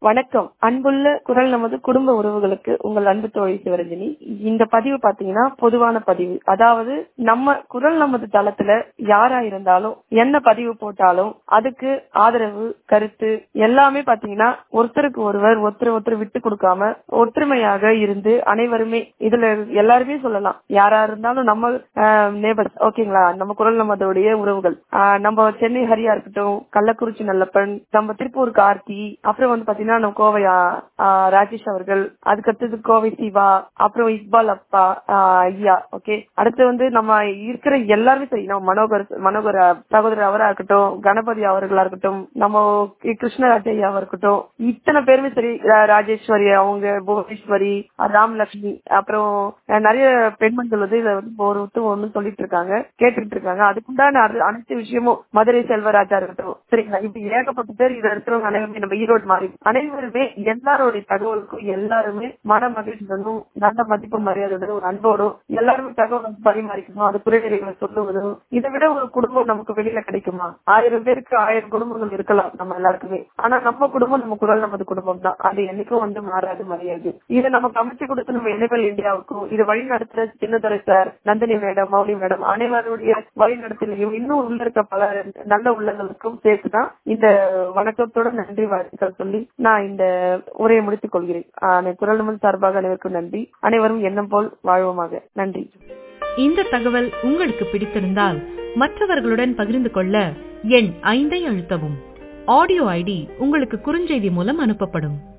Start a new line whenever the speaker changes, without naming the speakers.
வணக்கம் அன்புள்ள குரல் நமது குடும்ப உறவுகளுக்கு உங்கள் அன்பு தோழி சிவரஞ்சனி இந்த பதிவு பாத்தீங்கன்னா பொதுவான பதிவு அதாவது நம்ம குரல் நமது தளத்துல யாரா இருந்தாலும் என்ன பதிவு போட்டாலும் அதுக்கு ஆதரவு கருத்து எல்லாமே பாத்தீங்கன்னா ஒருத்தருக்கு ஒருவர் ஒருத்தர் ஒருத்தர் விட்டு கொடுக்காம ஒற்றுமையாக இருந்து அனைவருமே இதுல எல்லாருமே சொல்லலாம் யாரா இருந்தாலும் நம்ம நேபர்ஸ் ஓகேங்களா நம்ம குரல் நமதோடைய உறவுகள் ஆஹ் நம்ம சென்னை ஹரியா இருக்கட்டும் கள்ளக்குறிச்சி நல்லப்பன் நம்ம திருப்பூர் கார்த்தி அப்புறம் வந்து பாத்தீங்கன்னா நம்ம கோவை ஆஹ், ஆஹ், ராஜேஷ் அவர்கள் அதுக்கடுத்தது கோவை சிவா அப்புறம் இக்பால் அப்பா ஆஹ், ஐயா ஓகே அடுத்து வந்து நம்ம இருக்கிற எல்லாருமே சரி நம்ம மனோகர் மனோகர் சகோதரர் அவரா இருக்கட்டும் கணபதி அவர்களா இருக்கட்டும் நம்ம கிருஷ்ணராஜ் ஐயாவா இருக்கட்டும் இத்தனை பேருமே சரி ரா- ராஜேஸ்வரி அவங்க புவனேஸ்வரி அஹ், ராமலட்சுமி அப்புறம் அஹ், நிறைய பெண்மணிகள் வந்து இதை வந்து ஒரு ஒருத்தர் ஒண்ணு சொல்லிட்டு இருக்காங்க கேட்டுட்டு இருக்காங்க அதுக்குண்டான அது- அனைத்து விஷயமும் மதுரை செல்வராஜா இருக்கட்டும் சரிங்களா இப்படி ஏகப்பட்ட பேர் இதை இருக்கிறவங்க அனைவருமே நம்ம ஈரோடு மாறி அனைவருமே எல்லாருடைய தகவலுக்கும் எல்லாருமே மன மகிழ்ச்சியுடனும் நல்ல மதிப்பு மரியாதையுடனும் ஒரு அன்போடும் எல்லாருமே தகவல் வந்து பரிமாறிக்கணும் அது குறைநிலைகளை சொல்லுவதும் இதை விட ஒரு குடும்பம் நமக்கு வெளியில கிடைக்குமா ஆயிரம் பேருக்கு ஆயிரம் குடும்பங்கள் இருக்கலாம் நம்ம எல்லாருக்குமே ஆனா நம்ம குடும்பம் நம்ம குரல் நமது குடும்பம் தான் அது என்னைக்கும் வந்து மாறாது மரியாதை இதை நமக்கு அமைச்சு கொடுத்து நம்ம எனேபிள் இந்தியாவுக்கும் இது வழி நடத்துற Chinnadurai sir Nandini madam Mouli madam அனைவருடைய வழி நடத்திலையும் இன்னும் உள்ள இருக்க பல நல்ல உள்ளங்களுக்கும் சேர்த்துதான் இந்த வணக்கத்தோட நன்றி வாழ்த்துக்கள் சொல்லி நான் இந்த உரையை முடித்துக் கொள்கிறேன் ஆஹ் குரல் நமது சார்பாக அனைவருக்கும் நன்றி அனைவரும் எண்ணம் போல் வாழ்வோமாக நன்றி
இந்த தகவல் உங்களுக்கு பிடித்திருந்தால் மற்றவர்களுடன் பகிர்ந்து கொள்ள எண் ஐந்தை அழுத்தவும் ஆடியோ ஐடி உங்களுக்கு குறுஞ்செய்தி மூலம் அனுப்பப்படும்